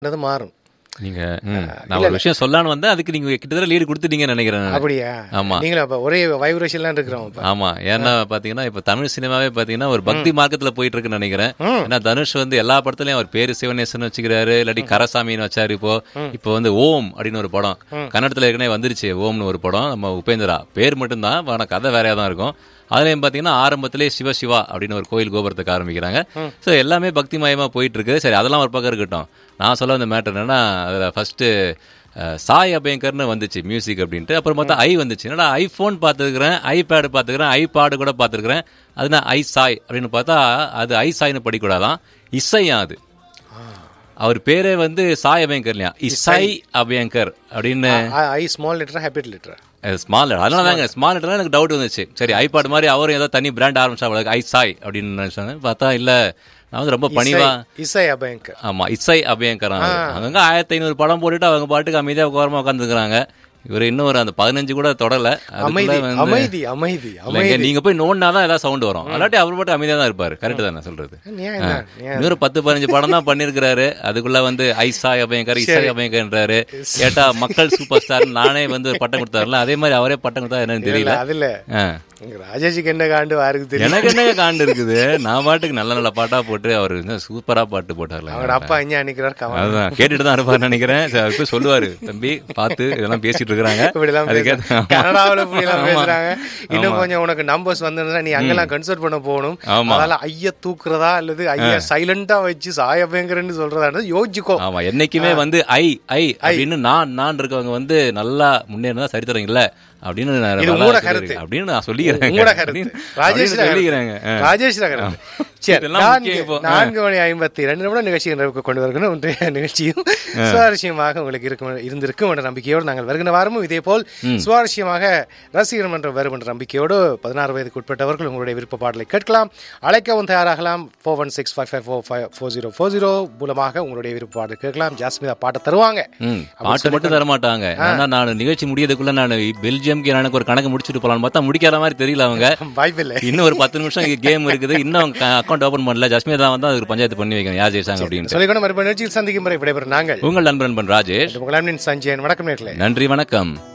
அது மாறும் நீங்க ம், நான் ஒரு விஷயம் சொல்லலான்னு வந்தேன் அதுக்கு நீங்க கிட்டத்தட்ட லீடு கொடுத்துட்டீங்கன்னு நினைக்கிறேன் நானு. அப்படியா ஆமா. நீங்களும் அப்ப ஒரே வைப்ரேஷன்லாம் இருக்கிறோம் அப்ப ஆமா ஏன்னா பாத்தீங்கன்னா இப்ப தமிழ் சினிமாவே பாத்தீங்கன்னா ஒரு பக்தி மார்க்கத்துல போயிட்டு இருக்குன்னு நினைக்கிறேன் ஏன்னா தனுஷ் வந்து எல்லா படத்துலயும் அவர் பேரு சிவனேசன் வச்சுக்கிறாரு இல்லாட்டி கரசாமின்னு வச்சாரு இப்போ இப்போ வந்து ஓம் அப்படின்னு ஒரு படம் கன்னடத்துல ஏற்கனவே வந்துருச்சு ஓம்னு ஒரு படம் நம்ம உபேந்திரா பேர் மட்டும்தான் ஆனா கதை வேறையா தான் இருக்கும் அதுலயும் பாத்தீங்கன்னா ஆரம்பத்திலே சிவ சிவா அப்படின்னு ஒரு கோயில் கோபுரத்துக்கு ஆரம்பிக்கிறாங்க சோ எல்லாமே பக்தி மயமா போயிட்டு இருக்கு சரி அதெல்லாம் ஒரு பக்கம் இருக்கட்டும் நான் சொல்ல வந்த மேட்டர் என்னன்னா அதுல ஃபர்ஸ்ட் சாய் அபயங்கர்னு வந்துச்சு மியூசிக் அப்படின்ட்டு அப்புறம் பார்த்தா ஐ வந்துச்சு என்னடா ஐஃபோன் பார்த்துருக்கிறேன் ஐபேடு பார்த்துக்கிறேன் ஐபாடு கூட பார்த்துருக்கிறேன் அதுனா ஐ சாய் அப்படின்னு பார்த்தா அது ஐ சாய்னு படிக்கூடாதான் இசையா அது அவர் பேரே வந்து சாய் அபயங்கர் இல்லையா இசை அபயங்கர் அப்படின்னு ஐ ஸ்மால் லிட்டரா ஹேபிட் லிட்டரா ஸ்மால் அதனால தாங்க ஸ்மால் லெட்டர்ல எனக்கு டவுட் வந்துச்சு சரி ஐபாட் மாதிரி அவரும் ஏதோ தனி பிராண்ட் ஆரம்பிச்சா ஐ சாய் அப்படின்னு நினைச்சாங்க பார்த்தா இல்ல நான் வந்து ரொம்ப பணிவா இசை அபயங்கர் ஆமா இசை அபயங்கரம் அவங்க ஆயிரத்தி ஐநூறு படம் போட்டுட்டு அவங்க பாட்டுக்கு அமைதியா உட்காரமா உட்காந்துருக்காங்க இவர் இன்னும் ஒரு அந்த பதினஞ்சு கூட தொடல அமைதி அதுக்குள்ள வந்து அமைதி அமைதி இல்லைங்க, அமைதி நீங்க போய் நோண்டாதான் ஏதாவது சவுண்ட் வரும் அல்லாட்டி அவர் மட்டும் அமைதியா தான் இருப்பாரு கரெக்ட் தான் நான் சொல்றது நியாயம் தான், நியாயம். இன்னொரு பத்து பதினஞ்சு படம் தான் பண்ணிருக்கிறாரு அதுக்குள்ள வந்து ஐசா அபயங்கர் இசை அபயங்கர்ன்றாரு கேட்டா மக்கள் சூப்பர் ஸ்டார் நானே வந்து ஒரு பட்டம் கொடுத்தாருல அதே மாதிரி அவரே பட்டம் கொடுத்தா என்னன்னு இல்ல தெரியல அதுல ஆ. இங்க ராஜேஷுக்கு என்ன காண்டு வாருக்கு தெரியும் எனக்கு என்னங்க காண்டு இருக்குது நான் பாட்டுக்கு நல்ல நல்ல பாட்டா போட்டு அவர் சூப்பரா பாட்டு போட்டார்ல அவங்களோட அப்பா இங்க நிக்கிறார் கவனம் அதுதான் கேட்டுட்டு தான் இருப்பாரு நினைக்கிறேன் சரி, அவர் போய் சொல்லுவாரு தம்பி பார்த்து இதெல்லாம் பேசிட்டு இருக்காங்க இப்படிலாம் அதுக்கேத்த- பேசுறாங்க. கனடாவுல இப்படி எல்லாம் ஆமா. பேசுறாங்க இன்னும் கொஞ்சம் உனக்கு நம்பர்ஸ் வந்திருந்தா நீ அங்கெல்லாம் கன்சல்ட் பண்ண போகணும் ஆமா. அதனால ஐய தூக்குறதா அல்லது ஐய சைலண்டா வச்சு சாய பயங்கரன்னு சொல்றதா இருந்தா யோசிச்சுக்கோ ஆமா என்னைக்குமே வந்து ஐ ஐ அப்படின்னு நான் நான் இருக்கவங்க வந்து நல்லா முன்னேறினா சரித்திரம் இல்ல அப்படின்னு நான் இது நல்லா உங்களோட சொல்லியிருக்கேன். கருத்து. அப்படின்னு நான் சொல்லிக்கிறேன் உங்களோட கருத்து ராஜேஷ் சொல்லிக்கிறேங்க ஆ. ராஜேஷ் கருத்து சரி இதெல்லாம் நான்கு முக்கியம் இப்போ. நான்கு மணி ஐம்பத்தி ரெண்டு நிமிடம் நிகழ்ச்சி நிறைவுக்கு கொண்டு வருகிற இன்றைய நிகழ்ச்சியும் சுவாரஸ்யமாக உங்களுக்கு இருக்கும் இருந்திருக்கும் என்ற நம்பிக்கையோடு நாங்கள் வருகிற வாரமும் இதே போல் சுவாரஸ்யமாக ரசிகர் மன்றம் வரும் என்ற நம்பிக்கையோடு பதினாறு வயதுக்கு உட்பட்டவர்கள் உங்களுடைய விருப்ப பாடலை கேட்கலாம் அழைக்கவும் தயாராகலாம் four one six five five four five four zero four zero மூலமாக உங்களுடைய விருப்ப பாடல் கேட்கலாம் ஜாஸ்மிதா பாட்டை தருவாங்க ம், பாட்டு மட்டும் தர மாட்டாங்க ஏன்னா நான் நிகழ்ச்சி முடியதுக்குள்ள நான் பெல்ஜியம்க்கு எனக்கு ஒரு கணக்கு முடிச்சுட்டு போலான்னு பார்த்தா முடிக்காத மாதிரி தெரியல அவங்க வாய்ப்பில்லை இன்னும் ஒரு பத்து நிமிஷம் கேம் இருக்குது இன்னும் அக்கௌண்ட் ஓபன் பண்ணல ஜஸ்மிதா வந்து அதுக்கு பஞ்சாயத்து பண்ணி வைக்கணும் யார் ஜெயிச்சாங்க அப்படின்னு சொல்லிக்கொண்டு மறுபடியும் நிகழ்ச்சியில் சந்திக்கும் முறை விடைபெறும் நாங்கள் உங்கள் நண்பன் நண்பன் ராஜேஷ் உங்கள் அன்பின் சஞ்சயன் வணக்கம் நேர்களே நன்றி வணக்கம்